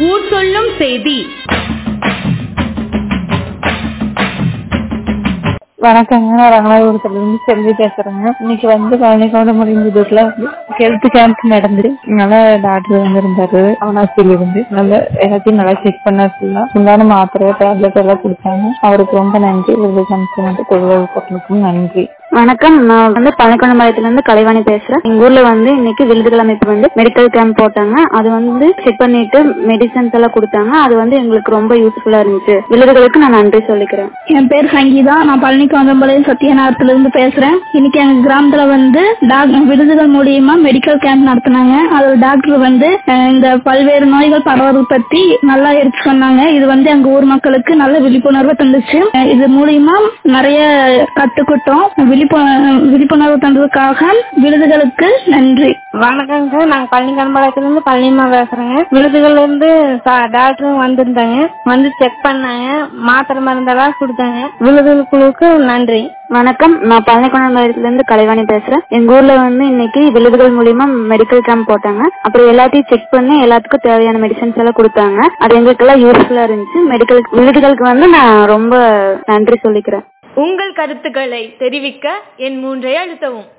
ஊர் சொல்லும் செய்தி வணக்கங்க நான் ரங்கநாதபுரத்துல இருந்து செல்வி பேசுறேங்க இன்னைக்கு வந்து பழனிக்கோடு முடிஞ்சதுல வந்து ஹெல்த் கேம்ப் நடந்துச்சு நல்லா டாக்டர் வந்திருந்தாரு அவனாசில இருந்து நல்லா எல்லாத்தையும் நல்லா செக் பண்ணாரு ஃபுல்லா உண்டான மாத்திரை டேப்லெட் எல்லாம் கொடுத்தாங்க அவருக்கு ரொம்ப நன்றி விருது கமிஷன் தொழிலாளர்களுக்கும் நன்றி வணக்கம் நான் வந்து பழனிக்கொண்டம்பாளையத்துல இருந்து கலைவாணி பேசுறேன் எங்க ஊர்ல வந்து இன்னைக்கு விருதுகள் அமைப்பு வந்து மெடிக்கல் கேம்ப் போட்டாங்க அது வந்து செக் பண்ணிட்டு மெடிசன்ஸ் எல்லாம் கொடுத்தாங்க அது வந்து எங்களுக்கு ரொம்ப யூஸ்ஃபுல்லா இருந்துச்சு விருதுகளுக்கு நான் நன்றி சொல்லிக்கிறேன் என் பேர் சங்கீதா நான் பழனி காந்தம்பாளையம் சத்யநாதத்துல இருந்து பேசுறேன் இன்னைக்கு எங்க கிராமத்துல வந்து டாக்- விருதுகள் மூலியமா மெடிக்கல் கேம்ப் நடத்தினாங்க அது டாக்டர் வந்து அஹ், இந்த பல்வேறு நோய்கள் பரவுறது பத்தி நல்லா எடுத்து சொன்னாங்க இது வந்து எங்க ஊர் மக்களுக்கு நல்ல விழிப்புணர்வு தந்துச்சு அஹ், இது மூலியமா நிறைய கத்துக்கிட்டோம் விழிப்பு விழிப்புணர்வு தந்ததுக்காக விருதுகளுக்கு நன்றி வணக்கங்க சார் நாங்க பழனி கண்பாளையத்துல இருந்து பழனிமா பேசுறேங்க விழுதுகள்ல இருந்து சா- டாக்டரும் வந்திருந்தாங்க வந்து செக் பண்ணாங்க மாத்திரை மருந்தெல்லாம் கொடுத்தாங்க விழுதுகள் குழுவுக்கு நன்றி வணக்கம் நான் பழனிக்கொண்டம்பாளையத்துல இருந்து கலைவாணி பேசுறேன் எங்க ஊர்ல வந்து இன்னைக்கு விருதுகள் மூலியமா மெடிக்கல் கேம்ப் போட்டாங்க அப்புறம் எல்லாத்தையும் செக் பண்ணி எல்லாத்துக்கும் தேவையான மெடிசன்ஸ் எல்லாம் கொடுத்தாங்க அது எங்களுக்கு எல்லாம் யூஸ்ஃபுல்லா இருந்துச்சு மெடிக்கல் விருதுகளுக்கு வந்து நான் ரொம்ப நன்றி சொல்லிக்கிறேன் உங்கள் கருத்துக்களை தெரிவிக்க என் மூன்றை அழுத்தவும்